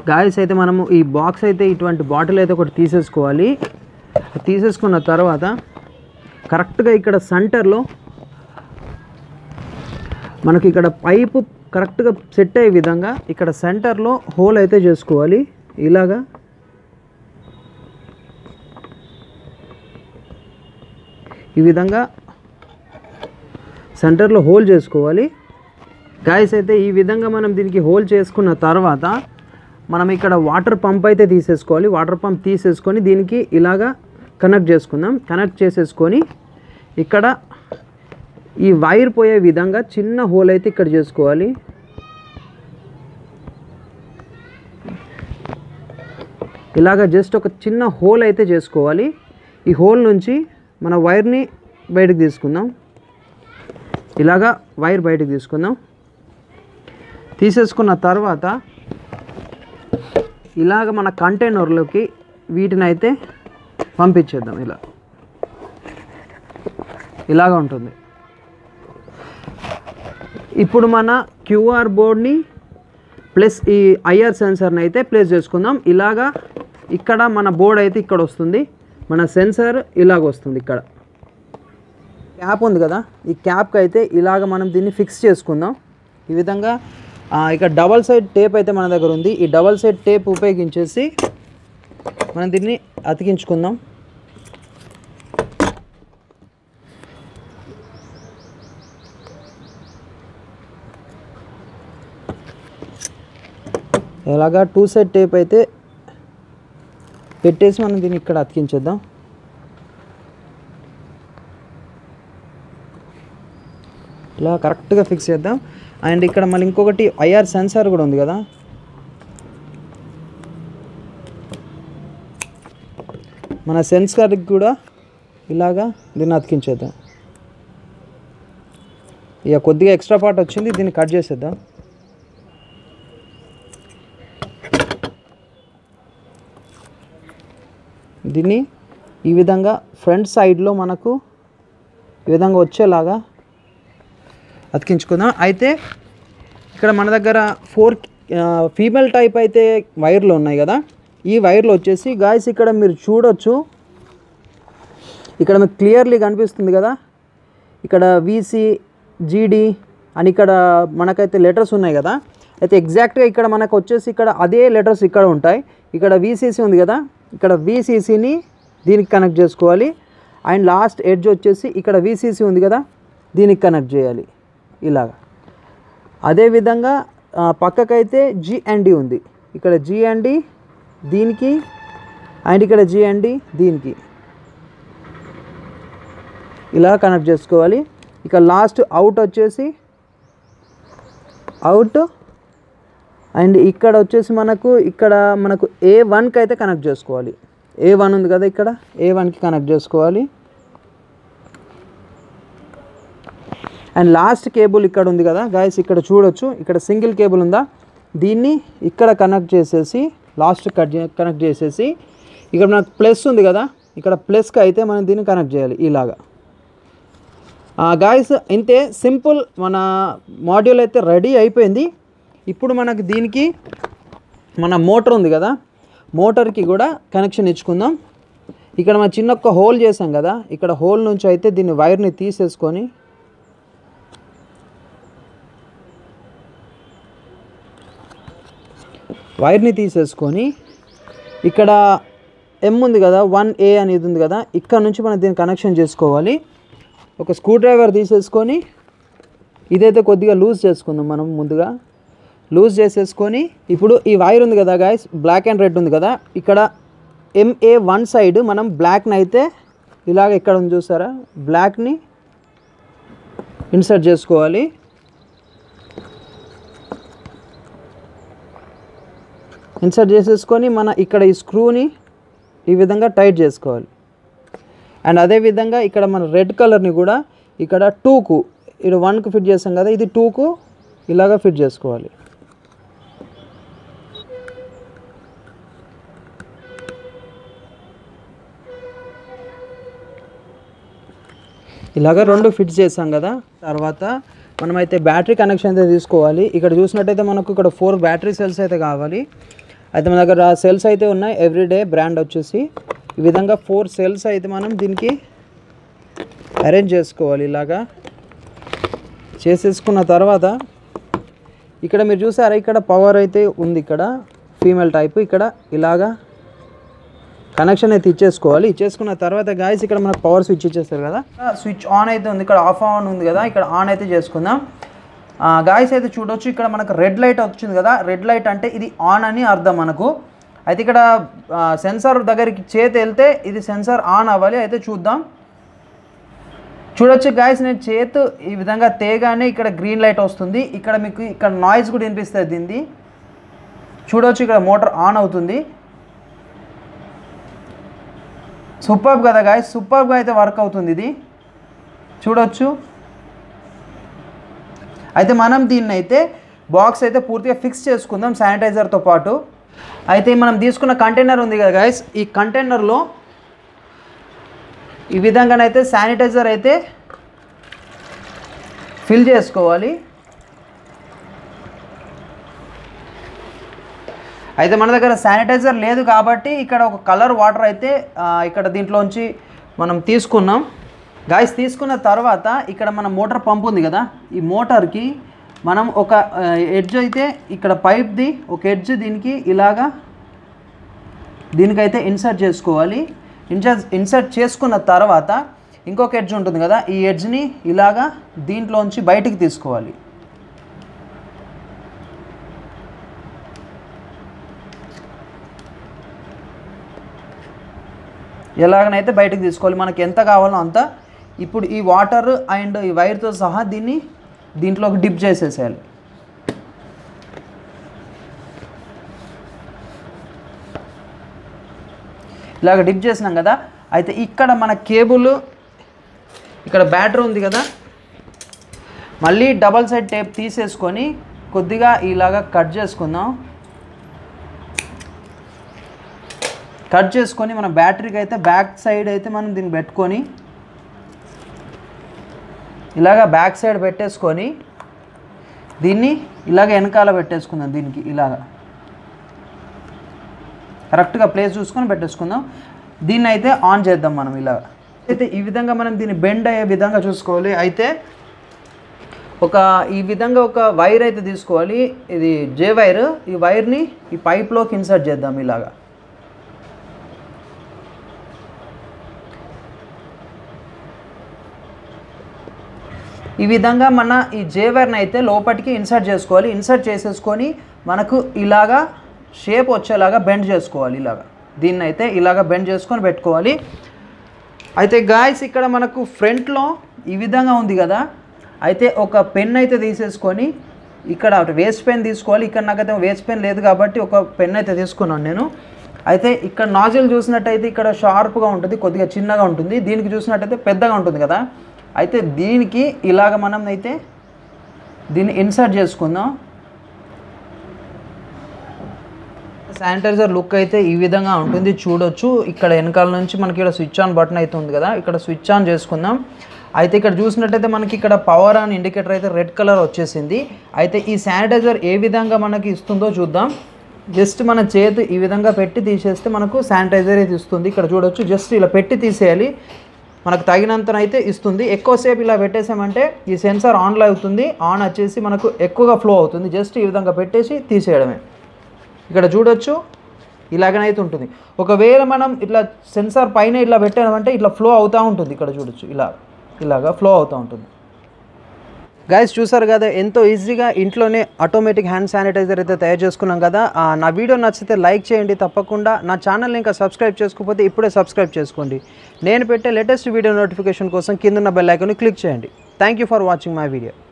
guys అయితే మనము ఈ బాక్స్ అయితే ఇటువంటి బాటిల్ అయితే ఒకటి తీసేసుకోవాలి తీసేసుకున్న తర్వాత కరెక్ట్గా ఇక్కడ సెంటర్లో మనకి ఇక్కడ పైపు కరెక్ట్గా సెట్ అయ్యే విధంగా ఇక్కడ సెంటర్లో హోల్ అయితే చేసుకోవాలి ఇలాగా ఈ విధంగా సెంటర్లో హోల్ చేసుకోవాలి గాయస్ అయితే ఈ విధంగా మనం దీనికి హోల్ చేసుకున్న తర్వాత మనం ఇక్కడ వాటర్ పంప్ అయితే తీసేసుకోవాలి వాటర్ పంప్ తీసేసుకొని దీనికి ఇలాగా కనెక్ట్ చేసుకుందాం కనెక్ట్ చేసేసుకొని ఇక్కడ ఈ వైర్ పోయే విధంగా చిన్న హోల్ అయితే ఇక్కడ చేసుకోవాలి ఇలాగ జస్ట్ ఒక చిన్న హోల్ అయితే చేసుకోవాలి ఈ హోల్ నుంచి మన వైర్ని బయటకు తీసుకుందాం ఇలాగా వైర్ బయటకు తీసుకుందాం తీసేసుకున్న తర్వాత ఇలాగ మన కంటైనర్లోకి వీటిని అయితే పంపించేద్దాం ఇలా ఇలాగ ఉంటుంది ఇప్పుడు మన క్యూఆర్ బోర్డ్ని ప్లస్ ఈ ఐఆర్ సెన్సర్ని అయితే ప్లేస్ చేసుకుందాం ఇలాగా ఇక్కడ మన బోర్డ్ అయితే ఇక్కడ వస్తుంది మన సెన్సర్ ఇలాగ వస్తుంది ఇక్కడ క్యాప్ ఉంది కదా ఈ క్యాప్కి అయితే ఇలాగ మనం దీన్ని ఫిక్స్ చేసుకుందాం ఈ విధంగా ఆ, ఇక డబల్ సైడ్ టేప్ అయితే మన దగ్గర ఉంది ఈ డబల్ సైడ్ టేప్ ఉపయోగించేసి మనం దీన్ని అతికించుకుందాం ఇలాగా టూ సైడ్ టేప్ అయితే పెట్టేసి మనం దీన్ని ఇక్కడ అతికించేద్దాం ఇలా కరెక్ట్గా ఫిక్స్ చేద్దాం అండ్ ఇక్కడ మళ్ళీ ఇంకొకటి ఐఆర్ సెన్సార్ కూడా ఉంది కదా మన సెన్సార్కి కూడా ఇలాగా దీన్ని అతికించేద్దాం ఇక కొద్దిగా ఎక్స్ట్రా పార్ట్ వచ్చింది దీన్ని కట్ చేసేద్దాం దీన్ని ఈ విధంగా ఫ్రంట్ సైడ్లో మనకు ఈ విధంగా వచ్చేలాగా అతికించుకుందాం అయితే ఇక్కడ మన దగ్గర ఫోర్ ఫీమేల్ టైప్ అయితే వైర్లు ఉన్నాయి కదా ఈ వైర్లు వచ్చేసి గాయస్ ఇక్కడ మీరు చూడొచ్చు ఇక్కడ మీకు క్లియర్లీ కనిపిస్తుంది కదా ఇక్కడ వీసీ జీడి అని ఇక్కడ మనకైతే లెటర్స్ ఉన్నాయి కదా అయితే ఎగ్జాక్ట్గా ఇక్కడ మనకు వచ్చేసి ఇక్కడ అదే లెటర్స్ ఇక్కడ ఉంటాయి ఇక్కడ వీసీసీ ఉంది కదా ఇక్కడ వీసీసీని దీనికి కనెక్ట్ చేసుకోవాలి అండ్ లాస్ట్ ఎడ్జ్ వచ్చేసి ఇక్కడ వీసీసీ ఉంది కదా దీనికి కనెక్ట్ చేయాలి ఇలాగా అదేవిధంగా ఆ, పక్కకైతే జి అండ్ డి ఉంది ఇక్కడ జి అండ్ డి దీనికి అండ్ ఇక్కడ జి అండ్ డి దీనికి ఇలా కనెక్ట్ చేసుకోవాలి ఇక లాస్ట్ అవుట్ వచ్చేసి అవుట్ అండ్ ఇక్కడ వచ్చేసి మనకు ఇక్కడ మనకు ఏ వన్కి అయితే కనెక్ట్ చేసుకోవాలి ఏ వన్ ఉంది కదా ఇక్కడ ఏ వన్కి కనెక్ట్ చేసుకోవాలి అండ్ లాస్ట్ కేబుల్ ఇక్కడ ఉంది కదా గాయస్ ఇక్కడ చూడొచ్చు ఇక్కడ సింగిల్ కేబుల్ ఉందా దీన్ని ఇక్కడ కనెక్ట్ చేసేసి లాస్ట్ కట్ కనెక్ట్ చేసేసి ఇక్కడ మనకు ప్లస్ ఉంది కదా ఇక్కడ ప్లస్కి అయితే మనం దీన్ని కనెక్ట్ చేయాలి ఇలాగా గాయస్ ఇంతే సింపుల్ మన మాడ్యూల్ అయితే రెడీ అయిపోయింది ఇప్పుడు మనకు దీనికి మన మోటార్ ఉంది కదా మోటార్కి కూడా కనెక్షన్ ఇచ్చుకుందాం ఇక్కడ మనం చిన్న ఒక్క హోల్ చేసాం కదా ఇక్కడ హోల్ నుంచి అయితే దీన్ని వైర్ని తీసేసుకొని వైర్ని తీసేసుకొని ఇక్కడ ఎం ఉంది కదా వన్ ఏ అనేది ఉంది కదా ఇక్కడ నుంచి మనం దీన్ని కనెక్షన్ చేసుకోవాలి ఒక స్క్రూ డ్రైవర్ తీసేసుకొని ఇదైతే కొద్దిగా లూజ్ చేసుకుందాం మనం ముందుగా లూజ్ చేసేసుకొని ఇప్పుడు ఈ వైర్ ఉంది కదా గాయస్ బ్లాక్ అండ్ రెడ్ ఉంది కదా ఇక్కడ ఎంఏ వన్ సైడ్ మనం బ్లాక్ని అయితే ఇలాగ ఇక్కడ ఉంది చూసారా బ్లాక్ని ఇన్సర్ట్ చేసుకోవాలి ఇన్సర్ట్ చేసేసుకొని మన ఇక్కడ ఈ స్క్రూని ఈ విధంగా టైట్ చేసుకోవాలి అండ్ అదేవిధంగా ఇక్కడ మన రెడ్ కలర్ని కూడా ఇక్కడ టూకు ఇక్కడ వన్కు ఫిట్ చేస్తాం కదా ఇది టూకు ఇలాగా ఫిట్ చేసుకోవాలి ఇలాగ రెండు ఫిట్ చేసాం కదా తర్వాత మనమైతే బ్యాటరీ కనెక్షన్ అయితే తీసుకోవాలి ఇక్కడ చూసినట్టయితే మనకు ఇక్కడ ఫోర్ బ్యాటరీ సెల్స్ అయితే కావాలి అయితే మన దగ్గర సెల్స్ అయితే ఉన్నాయి ఎవ్రీడే బ్రాండ్ వచ్చేసి ఈ విధంగా ఫోర్ సెల్స్ అయితే మనం దీనికి అరేంజ్ చేసుకోవాలి ఇలాగా చేసేసుకున్న తర్వాత ఇక్కడ మీరు చూసారా ఇక్కడ పవర్ అయితే ఉంది ఇక్కడ ఫీమేల్ టైప్ ఇక్కడ ఇలాగా కనెక్షన్ అయితే ఇచ్చేసుకోవాలి ఇచ్చేసుకున్న తర్వాత గాయస్ ఇక్కడ మనకు పవర్ స్విచ్ ఇచ్చేస్తారు కదా స్విచ్ ఆన్ అయితే ఉంది ఇక్కడ ఆఫ్ ఆన్ ఉంది కదా ఇక్కడ ఆన్ అయితే చేసుకుందాం గాయస్ అయితే చూడొచ్చు ఇక్కడ మనకు రెడ్ లైట్ వచ్చింది కదా రెడ్ లైట్ అంటే ఇది ఆన్ అని అర్థం మనకు అయితే ఇక్కడ సెన్సార్ దగ్గరికి చేతి వెళ్తే ఇది సెన్సార్ ఆన్ అవ్వాలి అయితే చూద్దాం చూడొచ్చు గాయస్ నేను చేతు ఈ విధంగా తేగానే ఇక్కడ గ్రీన్ లైట్ వస్తుంది ఇక్కడ మీకు ఇక్కడ నాయిస్ కూడా వినిపిస్తుంది దీన్ని చూడొచ్చు ఇక్కడ మోటార్ ఆన్ అవుతుంది సూపర్బ్ కదా గాయస్ సూపర్బ్గా అయితే వర్క్ అవుతుంది ఇది చూడొచ్చు అయితే మనం దీన్ని అయితే బాక్స్ అయితే పూర్తిగా ఫిక్స్ చేసుకుందాం శానిటైజర్తో పాటు అయితే మనం తీసుకున్న కంటైనర్ ఉంది కదా గాయస్ ఈ కంటైనర్లో ఈ విధంగానైతే శానిటైజర్ అయితే ఫిల్ చేసుకోవాలి అయితే మన దగ్గర శానిటైజర్ లేదు కాబట్టి ఇక్కడ ఒక కలర్ వాటర్ అయితే ఆ, ఇక్కడ దీంట్లోంచి మనం తీసుకున్నాం గాయస్ తీసుకున్న తర్వాత ఇక్కడ మన మోటార్ పంప్ ఉంది కదా ఈ మోటార్కి మనం ఒక ఎడ్జ్ అయితే ఇక్కడ పైప్ది ఒక ఎడ్జ్ దీనికి ఇలాగా దీనికైతే ఇన్సర్ట్ చేసుకోవాలి ఇన్సర్ట్ ఇన్సర్ట్ చేసుకున్న తర్వాత ఇంకొక ఎడ్జ్ ఉంటుంది కదా ఈ ఎడ్జ్ని ఇలాగా దీంట్లోంచి బయటికి తీసుకోవాలి ఎలాగనైతే బయటకు తీసుకోవాలి మనకి ఎంత కావాలో అంత ఇప్పుడు ఈ వాటర్ అండ్ ఈ వైర్తో సహా దీన్ని దీంట్లోకి డిప్ చేసేసేయాలి ఇలాగ డిప్ చేసినాం కదా అయితే ఇక్కడ మన కేబుల్ ఇక్కడ బ్యాటరీ ఉంది కదా మళ్ళీ డబల్ సైడ్ టేప్ తీసేసుకొని కొద్దిగా ఇలాగా కట్ చేసుకుందాం కట్ చేసుకొని మన బ్యాటరీకి అయితే బ్యాక్ సైడ్ అయితే మనం దీన్ని పెట్టుకొని ఇలాగ బ్యాక్ సైడ్ పెట్టేసుకొని దీన్ని ఇలాగ వెనకాల పెట్టేసుకుందాం దీనికి ఇలాగ కరెక్ట్గా ప్లేస్ చూసుకొని పెట్టేసుకుందాం దీన్ని అయితే ఆన్ చేద్దాం మనం ఇలా అయితే ఈ విధంగా మనం దీన్ని బెండ్ అయ్యే విధంగా చూసుకోవాలి అయితే ఒక ఈ విధంగా ఒక వైర్ అయితే తీసుకోవాలి ఇది జే వైర్ ఈ వైర్ని ఈ పైప్లోకి ఇన్సర్ట్ చేద్దాం ఇలాగా ఈ విధంగా మన ఈ జే వైర్ని అయితే లోపలికి ఇన్సర్ట్ చేసుకోవాలి ఇన్సర్ట్ చేసేసుకొని మనకు ఇలాగా షేప్ వచ్చేలాగా బెండ్ చేసుకోవాలి ఇలాగా దీన్ని అయితే ఇలాగా బెండ్ చేసుకొని పెట్టుకోవాలి అయితే గాయస్ ఇక్కడ మనకు ఫ్రంట్లో ఈ విధంగా ఉంది కదా అయితే ఒక పెన్ అయితే తీసేసుకొని ఇక్కడ వేస్ట్ పెన్ తీసుకోవాలి ఇక్కడ నాకైతే వేస్ట్ పెన్ లేదు కాబట్టి ఒక పెన్ అయితే తీసుకున్నాను నేను అయితే ఇక్కడ నాజిల్ చూసినట్టయితే ఇక్కడ షార్ప్గా ఉంటుంది కొద్దిగా చిన్నగా ఉంటుంది దీనికి చూసినట్టయితే పెద్దగా ఉంటుంది కదా అయితే దీనికి ఇలాగ మనం అయితే దీన్ని ఇన్సర్ట్ చేసుకుందాం శానిటైజర్ లుక్ అయితే ఈ విధంగా ఉంటుంది చూడొచ్చు ఇక్కడ వెనకాల నుంచి మనకి ఇక్కడ స్విచ్ ఆన్ బటన్ అయితే ఉంది కదా ఇక్కడ స్విచ్ ఆన్ చేసుకుందాం అయితే ఇక్కడ చూసినట్టయితే మనకి ఇక్కడ పవర్ ఆన్ ఇండికేటర్ అయితే రెడ్ కలర్ వచ్చేసింది అయితే ఈ శానిటైజర్ ఏ విధంగా మనకి ఇస్తుందో చూద్దాం జస్ట్ మన చేతి ఈ విధంగా పెట్టి తీసేస్తే మనకు శానిటైజర్ అయితే ఇస్తుంది ఇక్కడ చూడొచ్చు జస్ట్ ఇలా పెట్టి తీసేయాలి మనకు తగినంతనైతే ఇస్తుంది ఎక్కువసేపు ఇలా పెట్టేసామంటే ఈ సెన్సార్ ఆన్లో అవుతుంది ఆన్ వచ్చేసి మనకు ఎక్కువగా ఫ్లో అవుతుంది జస్ట్ ఈ విధంగా పెట్టేసి తీసేయడమే ఇక్కడ చూడొచ్చు ఇలాగనైతే ఉంటుంది ఒకవేళ మనం ఇట్లా సెన్సార్ పైన ఇట్లా పెట్టామంటే ఇట్లా ఫ్లో అవుతూ ఉంటుంది ఇక్కడ చూడొచ్చు ఇలా ఇలాగా ఫ్లో అవుతూ ఉంటుంది గైస్ చూసారు కదా ఎంతో ఈజీగా ఇంట్లోనే ఆటోమేటిక్ హ్యాండ్ శానిటైజర్ అయితే తయారు చేసుకున్నాం కదా ఆ, నా వీడియో నచ్చితే లైక్ చేయండి తప్పకుండా నా ఛానల్ని ఇంకా సబ్స్క్రైబ్ చేసుకోకపోతే ఇప్పుడే సబ్స్క్రైబ్ చేసుకోండి నేను పెట్టే లేటెస్ట్ వీడియో నోటిఫికేషన్ కోసం కింద ఉన్న బెల్ ఐకాన్ని క్లిక్ చేయండి thank you for watching my video